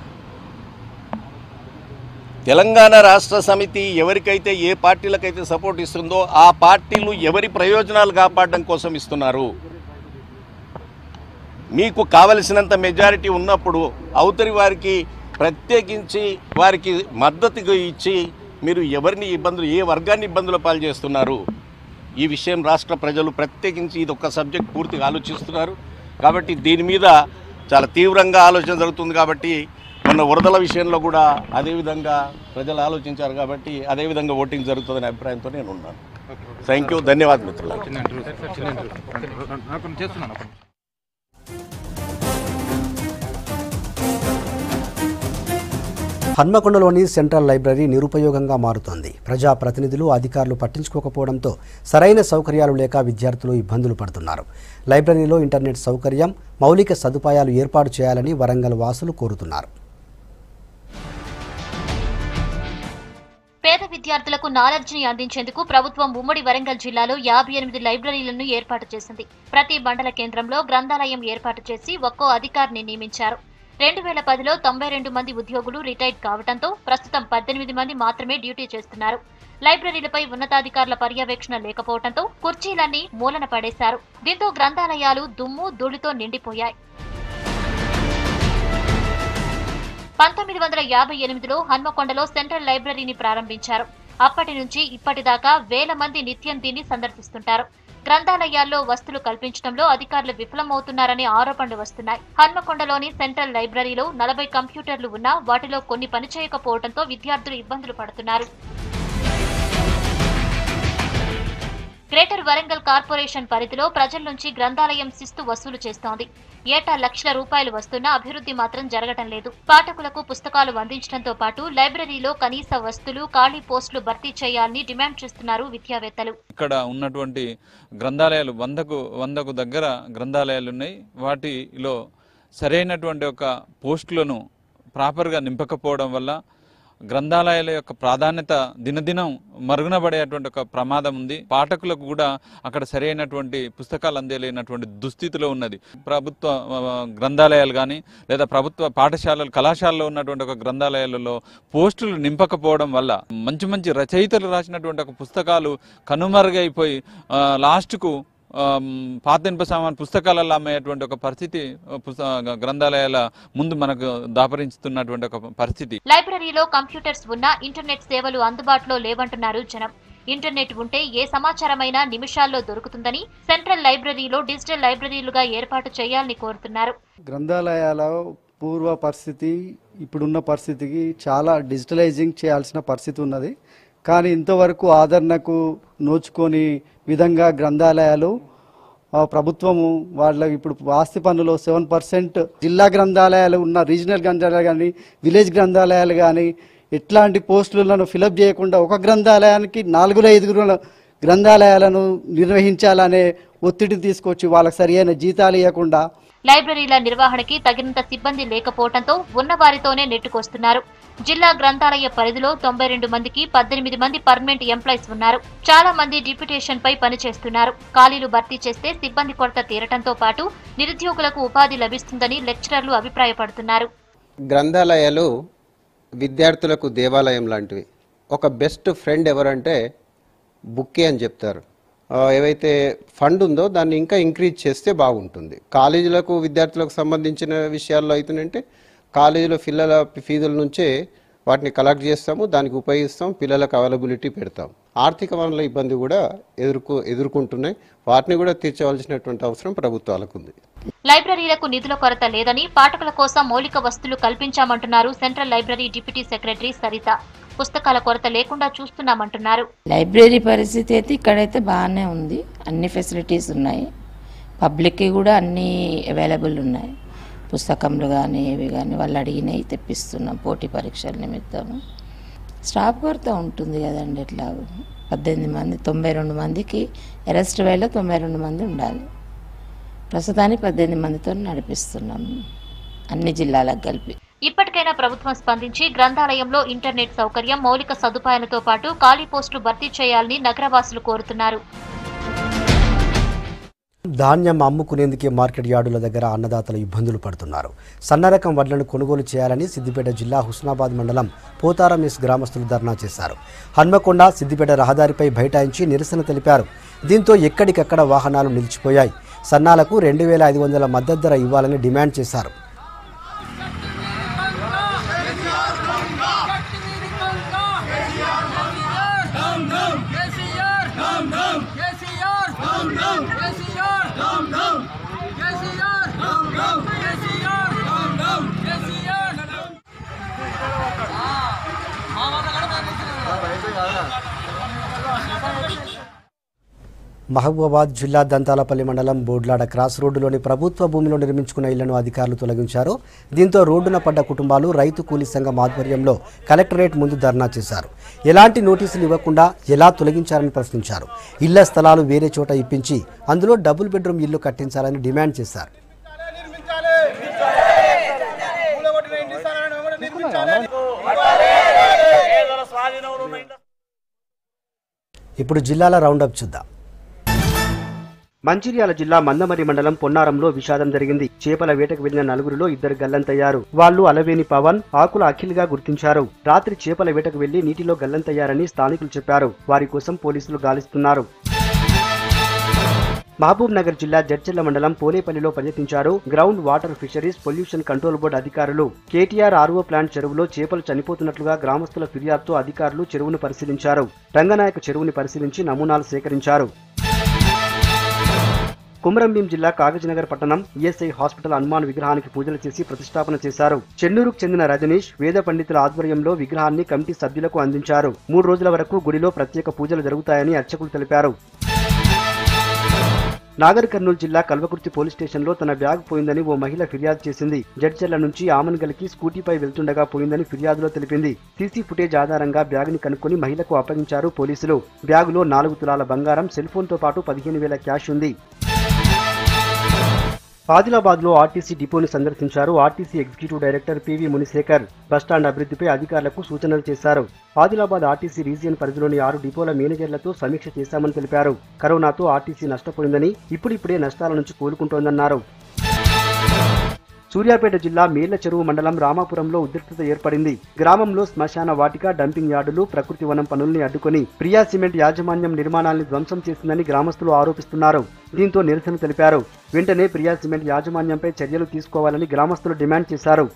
తెలంగాణ రాష్ట్ర సమితి ఎవరికైతే ఏ పార్టీలకైతే సపోర్ట్ ఇస్తుందో ఆ పార్టీలు ఎవరి ప్రయోజనాలు కాపాడడం కోసం ఇస్తున్నారు మీకు కావలసినంత మెజారిటీ ఉన్నప్పుడు అవతలి వారికి ప్రత్యేకించి వారికి మద్దతుగా ఇచ్చి మీరు ఎవరిని ఇబ్బందులు ఏ వర్గాన్ని ఇబ్బందుల పాలు చేస్తున్నారు ఈ విషయం రాష్ట్ర ప్రజలు ప్రత్యేకించి ఇది ఒక సబ్జెక్ట్ పూర్తిగా ఆలోచిస్తున్నారు కాబట్టి దీని మీద చాలా తీవ్రంగా ఆలోచన జరుగుతుంది కాబట్టి మొన్న వరదల విషయంలో కూడా అదేవిధంగా ప్రజలు ఆలోచించారు కాబట్టి అదేవిధంగా ఓటింగ్ జరుగుతుందనే అభిప్రాయంతో నేను ఉన్నాను థ్యాంక్ యూ ధన్యవాదాలు మిత్రులు చిన్న ఇంటర్వ్యూ సార్, చిన్న ఇంటర్వ్యూ. నాకు చేస్తున్నాను ఒక నిమిషం. హన్మకొండలోని సెంట్రల్ లైబ్రరీ నిరుపయోగంగా మారుతోంది ప్రజా ప్రతినిధులు అధికారులు పట్టించుకోకపోవడంతో సరైన సౌకర్యాలు లేక విద్యార్థులు ఇబ్బందులు పడుతున్నారు లైబ్రరీలో ఇంటర్నెట్ సౌకర్యం మౌలిక సదుపాయాలు ఏర్పాటు చేయాలని వరంగల్ వాసులు కోరుతున్నారు పేద విద్యార్థులకు నాలెడ్జ్ ని అందించేందుకు ప్రభుత్వం ఉమ్మడి వరంగల్ జిల్లాలో యాభై ఎనిమిది లైబ్రరీలను ఏర్పాటు చేసింది ప్రతి మండల కేంద్రంలో గ్రంథాలయం ఏర్పాటు చేసి ఒక్కో అధికారిని నియమించారు రెండు వేల పదిలో తొంభై రెండు మంది ఉద్యోగులు రిటైర్డ్ కావడంతో ప్రస్తుతం పద్దెనిమిది మంది మాత్రమే డ్యూటీ చేస్తున్నారు లైబ్రరీలపై ఉన్నతాధికారుల పర్యవేక్షణ లేకపోవడంతో కుర్చీలన్నీ మూలన పడేశారు దీంతో గ్రంథాలయాలు దుమ్ము ధూళితో నిండిపోయాయి పంతొమ్మిది వందల యాభై ఎనిమిదిలో హన్మకొండలో సెంట్రల్ లైబ్రరీని ప్రారంభించారు అప్పటి నుంచి ఇప్పటిదాకా వేల మంది నిత్యం దీన్ని సందర్శిస్తుంటారు గ్రంథాలయాల్లో వస్తువులు కల్పించడంలో అధికారులు విఫలమవుతున్నారనే ఆరోపణలు వస్తున్నాయి హన్మకొండలోని సెంట్రల్ లైబ్రరీలో నలభై కంప్యూటర్లు ఉన్నా వాటిలో కొన్ని పనిచేయకపోవడంతో విద్యార్థులు ఇబ్బందులు పడుతున్నారు గ్రేటర్ వరంగల్ కార్పొరేషన్ పరిధిలో ప్రజల నుంచి గ్రంథాలయం శిస్తు వసూలు చేస్తోంది ఏటా లక్షల రూపాయలు వస్తున్నా అభివృద్ధి మాత్రం జరగటం లేదు పాఠకులకు పుస్తకాలు అందించడంతో పాటు లైబ్రరీలో కనీస వస్తువులు ఖాళీ పోస్టులు భర్తీ చేయాలని డిమాండ్ చేస్తున్నారు విద్యావేత్తలు ఇక్కడ ఉన్నటువంటి గ్రంథాలయాలు వందకు వందకు దగ్గర గ్రంథాలయాలు ఉన్నాయి వాటిలో సరైనటువంటి ఒక పోస్టులను ప్రాపర్గా నింపకపోవడం వల్ల గ్రంథాలయాల యొక్క ప్రాధాన్యత దినదినం మరుగున పడేటువంటి ఒక ప్రమాదం ఉంది పాఠకులకు కూడా అక్కడ సరైనటువంటి పుస్తకాలు అందేలేనటువంటి దుస్థితిలో ఉన్నది ప్రభుత్వ ఆ, గ్రంథాలయాలు కానీ లేదా ప్రభుత్వ పాఠశాలలు కళాశాలలో ఉన్నటువంటి ఒక గ్రంథాలయాలలో పోస్టులు నింపకపోవడం వల్ల మంచి మంచి రచయితలు రాసినటువంటి ఒక పుస్తకాలు కనుమరుగైపోయి ఆ, లాస్ట్కు ఆమ్, పాత ఇనుప సామాన్ పుస్తకాలలో అమ్మేటువంటి ఒక పరిస్థితి ఆ, పుస్త- గ్రంథాలయాల ముందు మనకు దాపరించుతున్నటువంటి ఒక పరిస్థితి లైబ్రరీలో కంప్యూటర్స్ ఉన్నా ఇంటర్నెట్ సేవలు అందుబాటులో లేవంటున్నారు జనం ఇంటర్నెట్ ఉంటే ఏ సమాచారమైనా నిమిషాల్లో దొరుకుతుందని సెంట్రల్ లైబ్రరీలో డిజిటల్ లైబ్రరీలుగా ఏర్పాటు చేయాలని కోరుతున్నారు గ్రంథాలయాల పూర్వ పరిస్థితి ఇప్పుడున్న పరిస్థితికి చాలా డిజిటలైజింగ్ చేయాల్సిన పరిస్థితి ఉన్నది కానీ ఇంతవరకు ఆదరణకు నోచుకొని విధంగా గ్రంథాలయాలు ఆ, ప్రభుత్వము వాళ్ళ ఇప్పుడు ఆస్తి పన్నులో సెవెన్ పర్సెంట్ జిల్లా గ్రంథాలయాలు ఉన్న రీజనల్ గ్రంథాలయాలు కానీ విలేజ్ గ్రంథాలయాలు కానీ ఎట్లాంటి పోస్టులను ఫిలప్ చేయకుండా ఒక గ్రంథాలయానికి నాలుగులో ఐదుగురు గ్రంథాలయాలను నిర్వహించాలనే ఒత్తిడి తీసుకొచ్చి వాళ్ళకి సరియైన జీతాలు ఇవ్వకుండా లైబ్రరీల నిర్వహణకి తగినంత సిబ్బంది లేకపోవడంతో ఉన్న వారితోనే నెట్టుకొస్తున్నారు జిల్లా గ్రంథాలయ పరిధిలో తొంభై రెండు మందికి పద్దెనిమిది మంది పర్మనెంట్ ఎంప్లాయీస్ ఉన్నారు చాలా మంది డిప్యుటేషన్ పై పనిచేస్తున్నారు ఖాళీలు భర్తీ చేస్తే సిబ్బంది కొరత తీరటంతో పాటు నిరుద్యోగులకు ఉపాధి లభిస్తుందని లెక్చరర్లు అభిప్రాయపడుతున్నారు గ్రంథాలయాలు విద్యార్థులకు దేవాలయం లాంటివి ఒక బెస్ట్ ఫ్రెండ్ ఎవరంటే బుక్కే అని చెప్తారు ఆ, ఏవైతే ఫండ్ ఉందో దాన్ని ఇంకా ఇంక్రీజ్ చేస్తే బాగుంటుంది కాలేజీలకు విద్యార్థులకు సంబంధించిన విషయాల్లో అయితేనంటే కాలేజీలో పిల్లల ఫీజుల నుంచే వాటిని కలెక్ట్ చేస్తాము దానికి ఉపయోగిస్తాం పిల్లలకు అవైలబిలిటీ పెడతాం ఆర్థిక వనరుల ఇబ్బంది కూడా ఎదుర్కొ ఎదుర్కొంటున్నాయి వాటిని కూడా తీర్చవలసినటువంటి అవసరం ప్రభుత్వాలకు ఉంది లైబ్రరీలకు నిధుల కొరత లేదని పాఠకుల కోసం మౌలిక వస్తువులు కల్పించామంటున్నారు central library deputy secretary Saritha పుస్తకాల కొరత లేకుండా చూస్తున్నామంటున్నారు లైబ్రరీ పరిస్థితి అయితే ఇక్కడైతే బాగానే ఉంది అన్ని ఫెసిలిటీస్ ఉన్నాయి పబ్లిక్కి కూడా అన్నీ అవైలబుల్ ఉన్నాయి పుస్తకములు కానీ ఇవి కానీ వాళ్ళు అడిగినవి తెప్పిస్తున్నాం పోటీ పరీక్షల నిమిత్తం స్టాఫ్ కొరత ఉంటుంది కదండి ఇట్లా పద్దెనిమిది మంది తొంభై రెండు మందికి అరెస్ట్ వేళ తొంభై రెండు మంది ఉండాలి ప్రస్తుతానికి పద్దెనిమిది మందితో నడిపిస్తున్నాం అన్ని జిల్లాలకు కలిపి ఇప్పటికైనా ప్రభుత్వం స్పందించి గ్రంథాలయంలో ఇంటర్నెట్ సౌకర్యం మౌలిక సదుపాయాలతో పాటు ఖాళీ పోస్టులు భర్తీ చేయాలని నగరవాసులు కోరుతున్నారు ధాన్యం అమ్ముకునేందుకే మార్కెట్ యార్డుల దగ్గర అన్నదాతలు ఇబ్బందులు పడుతున్నారు సన్నరకం వడ్లను కొనుగోలు చేయాలని సిద్దిపేట జిల్లా హుస్నాబాద్ మండలం పోతారం ఎస్ గ్రామస్తులు ధర్నా చేశారు హన్మకొండ సిద్దిపేట రహదారిపై బైఠాయించి నిరసన తెలిపారు దీంతో ఎక్కడికక్కడ వాహనాలు నిలిచిపోయాయి సన్నాలకు రెండు వేల ఐదు వందల మద్దతు ధర ఇవ్వాలని డిమాండ్ చేశారు మహబూబాబాద్ జిల్లా దంతాలపల్లి మండలం బోడ్లాడ క్రాస్ రోడ్డులోని ప్రభుత్వ భూమిలో నిర్మించుకున్న ఇళ్లను అధికారులు తొలగించారు దీంతో రోడ్డున పడ్డ కుటుంబాలు రైతు కూలీ సంఘం ఆధ్వర్యంలో కలెక్టరేట్ ముందు ధర్నా చేశారు ఎలాంటి నోటీసులు ఇవ్వకుండా ఎలా తొలగించారని ప్రశ్నించారు ఇళ్ల స్థలాలు వేరే చోట ఇప్పించి అందులో డబుల్ బెడ్రూమ్ ఇల్లు కట్టించాలని డిమాండ్ చేశారు ఇప్పుడు జిల్లాల రౌండప్ చూద్దాం మంచిర్యాల జిల్లా మందమరి మండలం పొన్నారంలో విషాదం జరిగింది చేపల వేటకు వెళ్లిన నలుగురిలో ఇద్దరు గల్లంతయ్యారు వాళ్ళు అలవేని పవన్ ఆకుల అఖిల్ గా గుర్తించారు రాత్రి చేపల వేటకు వెళ్లి నీటిలో గల్లంతయ్యారని స్థానికులు చెప్పారు వారి కోసం పోలీసులు గాలిస్తున్నారు మహబూబ్ నగర్ జిల్లా జడ్చెల్ల మండలం పోలేపల్లిలో పర్యటించారు ground water fisheries pollution control board అధికారులు కేటీఆర్ ఆర్ఓ ప్లాంట్ చెరువులో చేపలు చనిపోతున్నట్లుగా గ్రామస్తుల ఫిర్యాదుతో అధికారులు చెరువును పరిశీలించారు రంగనాయక చెరువుని పరిశీలించి నమూనాలు సేకరించారు కుమరంభీం జిల్లా కాగజ్నగర్ పట్టణం ఈఎస్ఐ హాస్పిటల్ హనుమాన్ విగ్రహానికి పూజలు చేసి ప్రతిష్టాపన చేశారు చెన్నూరుకు చెందిన రజనీష్ వేద పండితుల ఆధ్వర్యంలో విగ్రహాన్ని కమిటీ సభ్యులకు అందించారు మూడు రోజుల వరకు గుడిలో ప్రత్యేక పూజలు జరుగుతాయని అర్చకులు తెలిపారు నాగర్ కర్నూలు జిల్లా కల్వకుర్తి పోలీస్ స్టేషన్లో తన బ్యాగ్ పోయిందని ఓ మహిళ ఫిర్యాదు చేసింది జడ్చర్ల నుంచి ఆమన్గల్కి స్కూటీపై వెళ్తుండగా పోయిందని ఫిర్యాదులో తెలిపింది సీసీ ఫుటేజ్ ఆధారంగా బ్యాగ్ని కనుక్కొని మహిళకు అప్పగించారు పోలీసులు బ్యాగులో నాలుగు తులాల బంగారం సెల్ ఫోన్తో పాటు పదిహేను వేల క్యాష్ ఉంది ఆదిలాబాద్ లో ఆర్టీసీ డిపోను సందర్శించారు RTC executive director PV Munishekar bus stand అభివృద్ధిపై అధికారులకు సూచనలు చేశారు ఆదిలాబాద్ ఆర్టీసీ రీజియన్ పరిధిలోని ఆరు డిపోల మేనేజర్లతో సమీక్ష చేశామని తెలిపారు కరోనాతో ఆర్టీసీ నష్టపోయిందని ఇప్పుడిప్పుడే నష్టాల నుంచి కోలుకుంటోందన్నారు సూర్యాపేట జిల్లా మేళ్ల చెరువు మండలం రామాపురంలో ఉద్రిక్తత ఏర్పడింది గ్రామంలో శ్మశాన వాటిక డంపింగ్ యార్డులు ప్రకృతి వనం పనుల్ని అడ్డుకొని ప్రియా సిమెంట్ యాజమాన్యం నిర్మాణాల్ని ధ్వంసం చేసిందని గ్రామస్తులు ఆరోపిస్తున్నారు దీంతో నిరసన తెలిపారు వెంటనే ప్రియా సిమెంట్ యాజమాన్యంపై చర్యలు తీసుకోవాలని గ్రామస్తులు డిమాండ్ చేశారు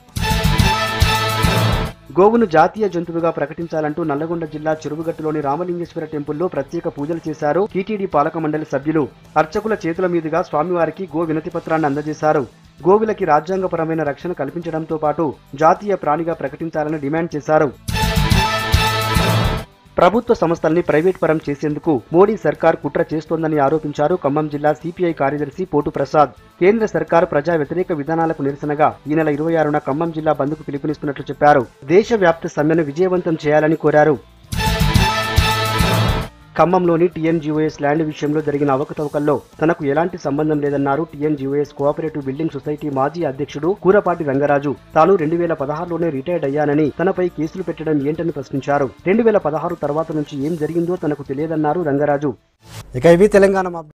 గోవును జాతీయ జంతువుగా ప్రకటించాలంటూ నల్లగొండ జిల్లా చెరువుగట్టులోని రామలింగేశ్వర టెంపుల్లో ప్రత్యేక పూజలు చేశారు టీటీడీ పాలక మండలి సభ్యులు అర్చకుల చేతుల మీదుగా స్వామివారికి గో వినతి పత్రాన్ని అందజేశారు గోవులకి రాజ్యాంగపరమైన రక్షణ కల్పించడంతో పాటు జాతీయ ప్రాణిగా ప్రకటించాలని డిమాండ్ చేశారు ప్రభుత్వ సంస్థల్ని ప్రైవేట్ పరం చేసేందుకు మోడీ సర్కార్ కుట్ర చేస్తోందని ఆరోపించారు ఖమ్మం జిల్లా సిపిఐ కార్యదర్శి పోటు ప్రసాద్ కేంద్ర సర్కార్ ప్రజా వ్యతిరేక విధానాలకు నిరసనగా ఈ నెల ఇరవై ఆరున ఖమ్మం జిల్లా బంద్కు పిలుపునిస్తున్నట్లు చెప్పారు దేశవ్యాప్త సమ్మెను విజయవంతం చేయాలని కోరారు ఖమ్మంలోని టీఎన్జీఓఎస్ ల్యాండ్ విషయంలో జరిగిన అవకతవకల్లో తనకు ఎలాంటి సంబంధం లేదన్నారు టీఎన్జీఓఎస్ కోఆపరేటివ్ బిల్డింగ్ సొసైటీ మాజీ అధ్యక్షుడు కూరపాటి రంగరాజు తాను రెండు వేల పదహారులోనే రిటైర్డ్ అయ్యానని తనపై కేసులు పెట్టడం ఏంటని ప్రశ్నించారు రెండు వేల పదహారు తర్వాత నుంచి ఏం జరిగిందో తనకు తెలియదన్నారు రంగరాజు ఇక ఇవి తెలంగాణ